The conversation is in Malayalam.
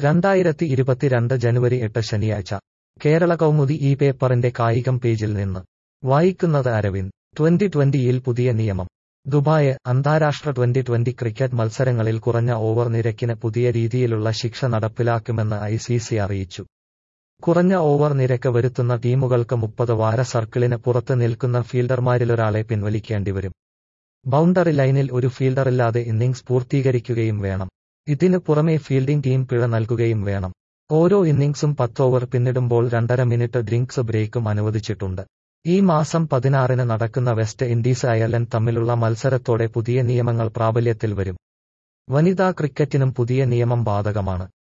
രണ്ടായിരത്തി ഇരുപത്തിരണ്ട് ജനുവരി എട്ട് ശനിയാഴ്ച കേരള കൗമുദി ഈ പേപ്പറിന്റെ കായികം പേജിൽ നിന്ന് വായിക്കുന്നത് അരവിന്ദ് ട്വന്റി ട്വന്റിയിൽ പുതിയ നിയമം ദുബായ് അന്താരാഷ്ട്ര ട്വന്റി ട്വന്റി ക്രിക്കറ്റ് മത്സരങ്ങളിൽ കുറഞ്ഞ ഓവർ നിരക്കിന് പുതിയ രീതിയിലുള്ള ശിക്ഷ നടപ്പിലാക്കുമെന്ന് ഐ സി സി അറിയിച്ചു കുറഞ്ഞ ഓവർ നിരക്ക് വരുത്തുന്ന ടീമുകൾക്ക് മുപ്പത് വാര സർക്കിളിന് പുറത്ത് നിൽക്കുന്ന ഫീൽഡർമാരിലൊരാളെ പിൻവലിക്കേണ്ടിവരും ബൗണ്ടറി ലൈനിൽ ഒരു ഫീൽഡറില്ലാതെ ഇന്നിംഗ്സ് പൂർത്തീകരിക്കുകയും വേണം ഇതിനു പുറമെ ഫീൽഡിംഗ് ടീം പിഴ നൽകുകയും വേണം ഓരോ ഇന്നിംഗ്സും പത്തോവർ പിന്നിടുമ്പോൾ രണ്ടര മിനിറ്റ് ഡ്രിങ്ക്സ് ബ്രേക്കും അനുവദിച്ചിട്ടുണ്ട് ഈ മാസം പതിനാറിന് നടക്കുന്ന വെസ്റ്റ് ഇൻഡീസ് അയർലൻഡ് തമ്മിലുള്ള മത്സരത്തോടെ പുതിയ നിയമങ്ങൾ പ്രാബല്യത്തിൽ വരും വനിതാ ക്രിക്കറ്റിനും പുതിയ നിയമം ബാധകമാണ്